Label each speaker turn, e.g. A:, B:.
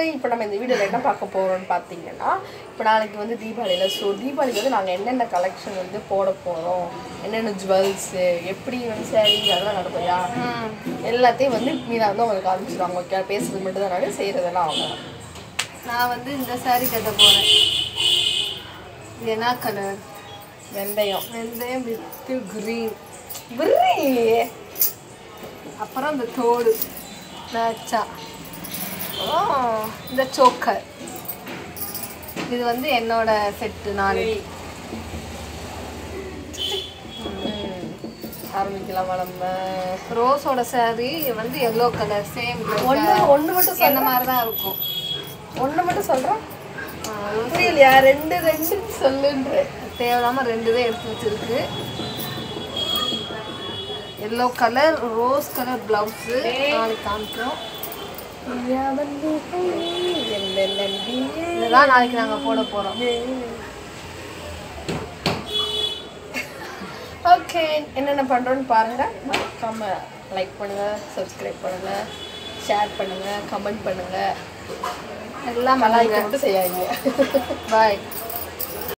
A: இப்போ நம்ம இந்த வீடியோவில் என்ன பார்க்க போகிறோம்னு பார்த்தீங்கன்னா இப்போ நாளைக்கு வந்து தீபாவளியில் ஸோ தீபாவளிக்கு வந்து நாங்கள் என்னென்ன கலெக்ஷன் வந்து போட போகிறோம் என்னென்ன ஜுவல்ஸு எப்படி வந்து சாரீ அதெல்லாம் நடக்கும்யா எல்லாத்தையும் வந்து மீனா வந்து உங்களுக்கு காமிச்சிடுவாங்க ஓகே பேசுறது மட்டும் தான் நான் செய்கிறதெல்லாம் அவங்க
B: நான் வந்து இந்த saree கட்ட போறேன் இது என்ன கலர்
A: வெந்தயம்
B: வெந்தயம் வித்து கிரீன்
A: விர்ரி
B: அப்புறம் இந்த தோடு மேட்சா இந்த சோக்கர் இது வந்து என்னோட செட்டு நாளைக்கு
A: ஆரம்பிக்கலாமா நம்ம
B: ரோஸோட saree வந்து எல்லோ கலர் சேம்
A: ஒன்று ஒன்று மட்டும்
B: என்ன மாதிரி தான் இருக்கும்
A: ஒன்று மட்டும் சொல்கிறேன் புரியலையா ரெண்டு ரெண்டு சொல்லுன்ற
B: தேவையில்லாம ரெண்டு தான் எடுத்து வச்சிருக்கு yellow colour rose colour blouse நாளைக்கு காமிக்கிறோம் இதெல்லாம் நாளைக்கு நாங்கள் போட போகிறோம்
A: ஓகே என்னென்ன பண்ணுறோன்னு பாருங்கள் மறக்காம லைக் பண்ணுங்கள் சப்ஸ்கிரைப் பண்ணுங்கள் ஷேர் பண்ணுங்கள் கமெண்ட் பண்ணுங்கள்
B: எல்லாம்
A: மலாய்க்கு மட்டும் செய்யாதீங்க
B: பாய்